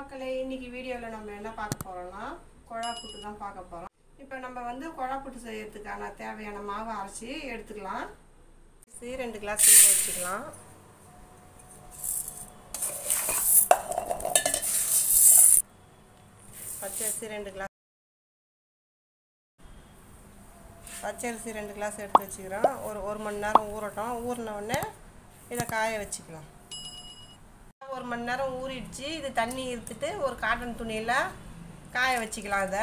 மக்களே இன்னைக்கு வீடியோவில் நம்ம என்ன பார்க்க போகிறோம்னா குழா புட்டு தான் பார்க்க போகிறோம் இப்போ நம்ம வந்து குழா புட்டு செய்யறதுக்கான தேவையான மாவை அரைச்சி எடுத்துக்கலாம் அரிசி ரெண்டு கிளாஸ் ஊற வச்சுக்கலாம் பச்சரிசி ரெண்டு கிளாஸ் பச்சரிசி ரெண்டு கிளாஸ் எடுத்து வச்சுக்கிறோம் ஒரு ஒரு மணி நேரம் ஊறட்டும் ஊறின உடனே இதை காய வச்சுக்கலாம் ஒரு மணி நேரம் ஊறிடுச்சு இது தண்ணி இருத்துட்டு ஒரு காட்டன் துணியில் காய வச்சுக்கலாம் இதை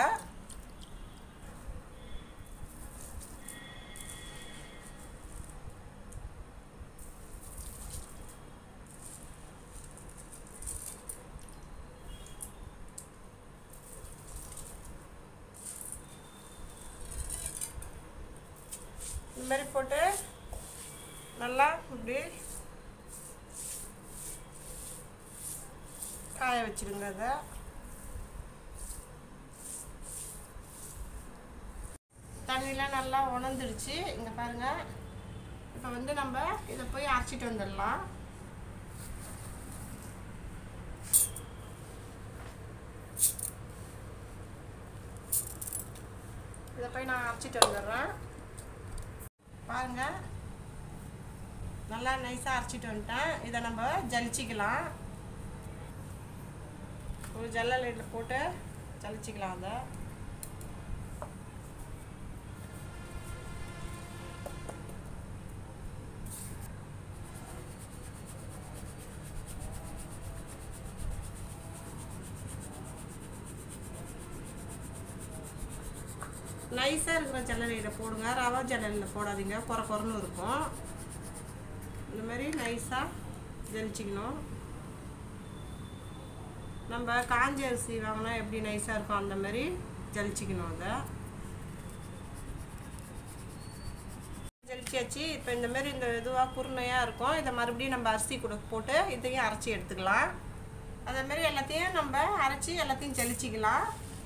இந்த மாதிரி போட்டு நல்லா இப்படி காய வச்சிடுங்க அதை தண்ணிலாம் நல்லா உணர்ந்துடுச்சு இங்கே பாருங்க இப்போ வந்து நம்ம இதை போய் அரைச்சிட்டு வந்துடலாம் இதை போய் நான் அரைச்சிட்டு வந்துடுறேன் பாருங்க நல்லா நைஸாக அரைச்சிட்டு வந்துட்டேன் இதை நம்ம ஜலிச்சிக்கலாம் ஒரு ஜல்லலையில் போட்டு ஜலிச்சிக்கலாம் அதை நைஸாக இருக்கிற ஜல்லலையில் போடுங்க ரவா ஜல்லலையில் போடாதீங்க குறை குறைன்னு இருக்கும் இந்த மாதிரி நைஸாக ஜலிச்சிக்கணும் நம்ம காஞ்ச அரிசி வாங்கினா எப்படி நைஸாக இருக்கும் அந்த மாதிரி ஜலிச்சிக்கணும் அதை ஜலிச்சியாச்சு இப்போ இந்த மாதிரி இந்த இதுவாக குருணையாக இருக்கும் இதை மறுபடியும் நம்ம அரிசி கூட போட்டு இதையும் அரைச்சி எடுத்துக்கலாம் அதே மாதிரி எல்லாத்தையும் நம்ம அரைச்சி எல்லாத்தையும் ஜலிச்சிக்கலாம்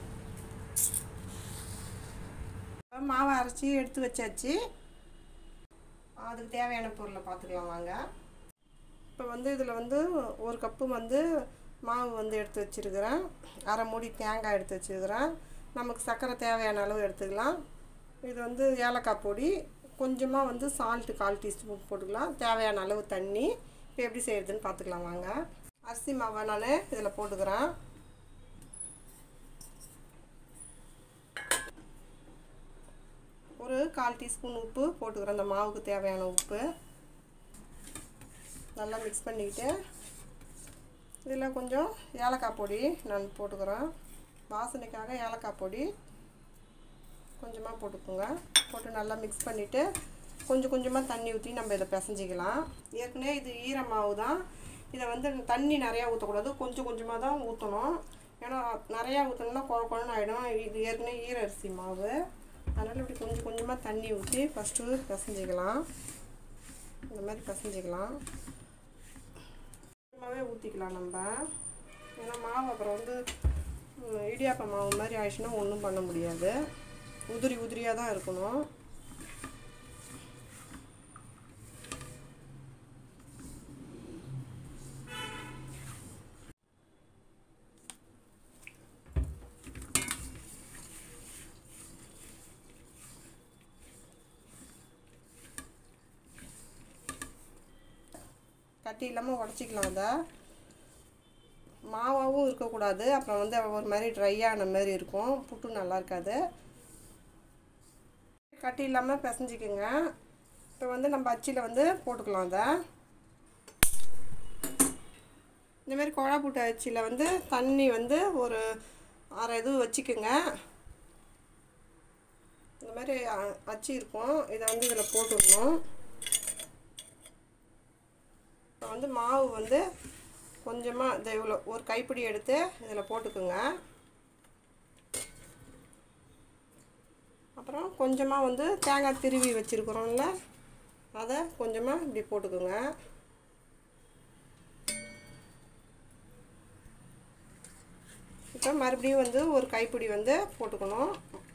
மாவை அரைச்சி எடுத்து வச்சாச்சு அதுக்கு தேவையான பொருளை பார்த்துக்கலாம் வாங்க இப்போ வந்து இதில் வந்து ஒரு கப்பு வந்து மாவு வந்து எடுத்து வச்சுருக்கிறேன் அரை மூடி தேங்காய் எடுத்து வச்சுருக்கிறேன் நமக்கு சர்க்கரை தேவையான அளவு எடுத்துக்கலாம் இது வந்து ஏலக்காய் பொடி கொஞ்சமாக வந்து சால்ட்டு கால் டீஸ்பூன் போட்டுக்கலாம் தேவையான அளவு தண்ணி இப்போ எப்படி செய்கிறதுன்னு பார்த்துக்கலாம் வாங்க அரிசி மாவை நான் இதில் போட்டுக்கிறேன் ஒரு கால் டீஸ்பூன் உப்பு போட்டுக்கிறேன் அந்த மாவுக்கு தேவையான உப்பு நல்லா மிக்ஸ் பண்ணிக்கிட்டு இதில் கொஞ்சம் ஏலக்காய் பொடி நான் போட்டுக்கிறேன் வாசனைக்காக ஏலக்காய் பொடி கொஞ்சமாக போட்டுக்கோங்க போட்டு நல்லா மிக்ஸ் பண்ணிவிட்டு கொஞ்சம் கொஞ்சமாக தண்ணி ஊற்றி நம்ம இதை பிசைஞ்சிக்கலாம் ஏற்கனவே இது ஈர மாவு தான் இதை வந்து தண்ணி நிறையா ஊற்றக்கூடாது கொஞ்சம் கொஞ்சமாக தான் ஊற்றணும் ஏன்னா நிறையா ஊற்றணும்னா குழ குழன்னு ஆகிடும் இது ஏற்கனவே ஈர அரிசி மாவு அதனால் இப்படி கொஞ்சம் கொஞ்சமாக தண்ணி ஊற்றி ஃபஸ்ட்டு பிசைஞ்சிக்கலாம் இந்த மாதிரி பிசைஞ்சிக்கலாம் கொஞ்சமாகவே ஊற்றிக்கலாம் நம்ம ஏன்னா மாவு அப்புறம் வந்து இடியாப்ப மாவு மாதிரி ஆயிடுச்சுன்னா ஒன்றும் பண்ண முடியாது உதிரி உதிரியாக தான் இருக்கணும் கட்டி இல்லாமல் உடச்சிக்கலாம் அதை மாவாகவும் இருக்கக்கூடாது அப்புறம் வந்து ஒரு மாதிரி ட்ரையான மாதிரி இருக்கும் புட்டு நல்லா இருக்காது கட்டி இல்லாமல் பிசைஞ்சிக்கோங்க இப்போ வந்து நம்ம அச்சியில் வந்து போட்டுக்கலாம் அதை இந்தமாரி குழா புட்டு அச்சியில் வந்து தண்ணி வந்து ஒரு அரை இது வச்சுக்கோங்க இந்த மாதிரி அச்சு இருக்கும் இதை வந்து இதில் போட்டுடணும் இப்போ வந்து மாவு வந்து கொஞ்சமாக இந்த இவ்வளோ ஒரு கைப்பிடி எடுத்து இதில் போட்டுக்குங்க அப்புறம் கொஞ்சமாக வந்து தேங்காய் திருவி வச்சுருக்குறோம்ல அதை கொஞ்சமாக இப்படி போட்டுக்குங்க இப்போ மறுபடியும் வந்து ஒரு கைப்பிடி வந்து போட்டுக்கணும்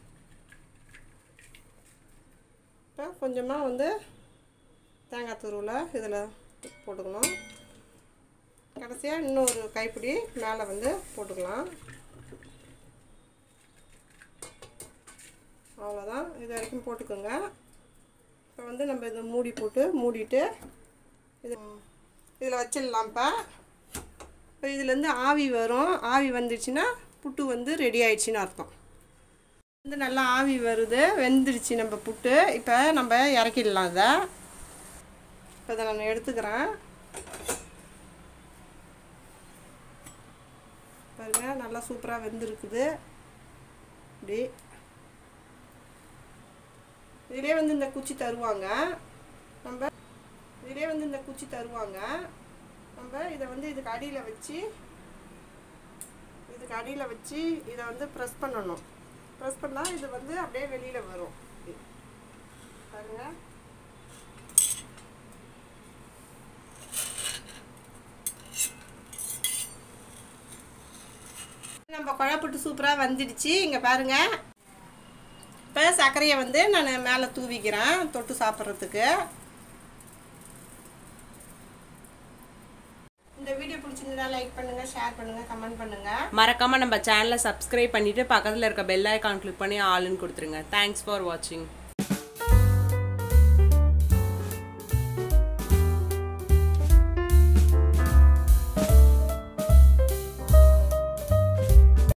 இப்போ கொஞ்சமாக வந்து தேங்காய் துருவில் இதில் போட்டுக்கணும் கடைசியாக இன்னொரு கைப்பிடி மேலே வந்து போட்டுக்கலாம் அவ்வளோதான் இது வரைக்கும் போட்டுக்கோங்க இப்போ வந்து நம்ம இதை மூடி போட்டு மூடிட்டு இது இதில் வச்சிடலாம் இப்போ இப்போ இதுலேருந்து ஆவி வரும் ஆவி வந்துடுச்சுன்னா புட்டு வந்து ரெடி ஆயிடுச்சுன்னு அர்த்தம் வந்து நல்லா ஆவி வருது வெந்துடுச்சு நம்ம புட்டு இப்போ நம்ம இறக்கிடலாம் இதை இப்போ இதை நான் எடுத்துக்கிறேன் பாருங்க நல்லா சூப்பராக வெந்திருக்குது இப்படி இதிலே வந்து இந்த குச்சி தருவாங்க நம்ம இதிலே வந்து இந்த குச்சி தருவாங்க நம்ம இதை வந்து இதுக்கு அடியில் வச்சு இதுக்கு அடியில் வச்சு இதை வந்து ப்ரெஸ் பண்ணணும் ப்ரெஸ் பண்ணால் இது வந்து அப்படியே வெளியில் வரும் பாருங்க நம்ம குழப்புட்டு சூப்பராக வந்துடுச்சு இங்கே பாருங்க இப்போ சர்க்கரையை வந்து நான் மேலே தூவிக்கிறேன் தொட்டு சாப்பிட்றதுக்கு இந்த வீடியோ பிடிச்சிருந்தா லைக் பண்ணுங்க ஷேர் பண்ணுங்க கமெண்ட் பண்ணுங்க மறக்காம நம்ம சேனலை சப்ஸ்கிரைப் பண்ணிட்டு பக்கத்துல இருக்க பெல் ஐக்கான் கிளிக் பண்ணி ஆளுன்னு கொடுத்துருங்க தேங்க்ஸ் ஃபார் வாட்சிங்